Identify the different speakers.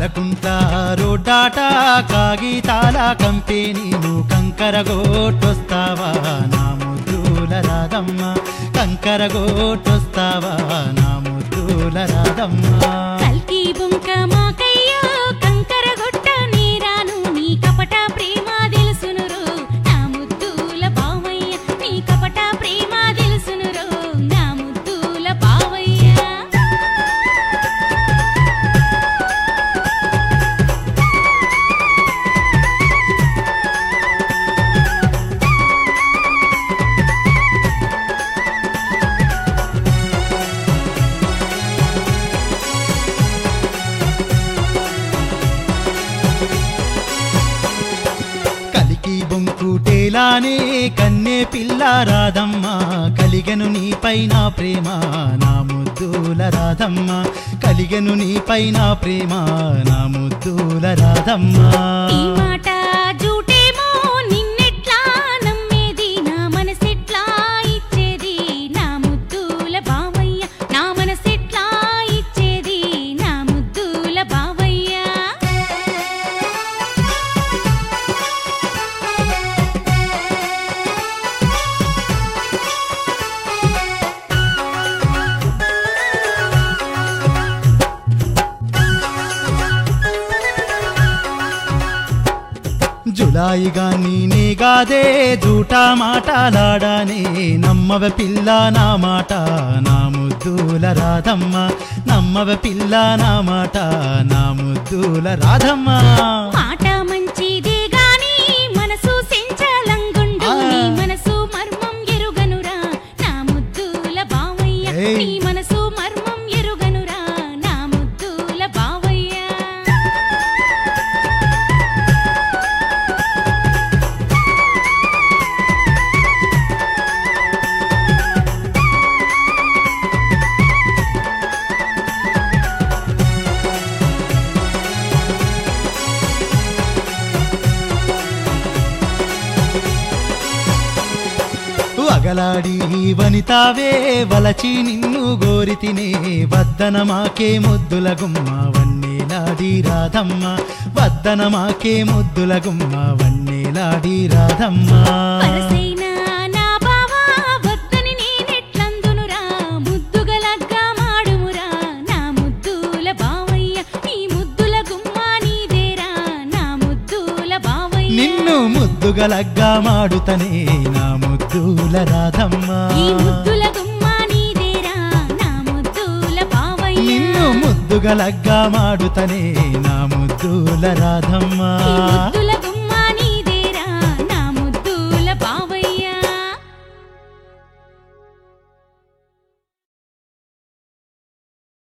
Speaker 1: కలకుంట రోడ్డాట కాగితాల కంపెనీను కంకరగోటొస్తావా నా ముద్దుల రాధమ్మ కంకరగోటొస్తావా నా ముద్దుల రాధమ్మ
Speaker 2: కల్కి బుంక మాకయ్యో కంకర గొట్ట నీరాను నీ కపట ప్రేమ తెలుసునురో నా ముద్దుల బావయ్య నీ కపట ప్రేమ తెలుసునురో నా ముద్దుల బావయ్య
Speaker 1: కలికి బొంకుటేలానే కన్నే పిల్ల రాధమ్మ కలిగను నీపైన ప్రేమ నా ముద్దుల రాధమ్మ కలిగను నీపైన ప్రేమ నా ముద్దుల రాధమ్మ
Speaker 2: ఈ మాట జూటేమో నిన్నెట్లా నమ్మేది నా మనసెట్లా ఇచ్చేది నా ముద్దుల బావయ్య నా మనసెట్లా ఇచ్చేది నా ముద్దుల బావయ్య
Speaker 1: జులాయిగా నేనే గాదే జూటా మాటలాడానే నమ్మవ పిల్ల నా మాట నా ముద్దుల రాధమ్మ నమ్మవ పిల్ల నా మాట నా ముద్దుల రాధమ్మ
Speaker 2: మాట మంచిదే గాని మనసు సెంచలంగుండు
Speaker 1: ఆ.
Speaker 2: నీ మనసు మర్మం ఎరుగనురా నా ముద్దుల బావయ్య
Speaker 1: ఏయ్.
Speaker 2: నీ మనసు మర్మం ఎరుగనురా నా ముద్దుల బావయ్య
Speaker 1: అగలాడి వనితావే వలచి నిన్ను గోరితినే వద్దన మాకే ముద్దుల గుమ్మ వన్నేలాడి రాధమ్మ వద్దన మాకే ముద్దుల గుమ్మ వన్నేలాడి రాధమ్మ
Speaker 2: వరసైన నా బావా వద్దని నేనెట్లందునురా ముద్దుగలగ్గా మాడుమురా నా ముద్దుల బావయ్య నీ ముద్దుల గుమ్మా నీదేరా నా ముద్దుల బావయ్య
Speaker 1: నిన్ను ముద్దుగలగ్గా మాడుతనే నా ముద్దుల రాధమ్మ
Speaker 2: ఈ ముద్దుల గుమ్మా నీదేరా నా ముద్దుల బావయ్య
Speaker 1: నిన్ను ముద్దుగలగ్గా మాడుతనే నా ముద్దుల రాధమ్మ
Speaker 2: ఈ ముద్దుల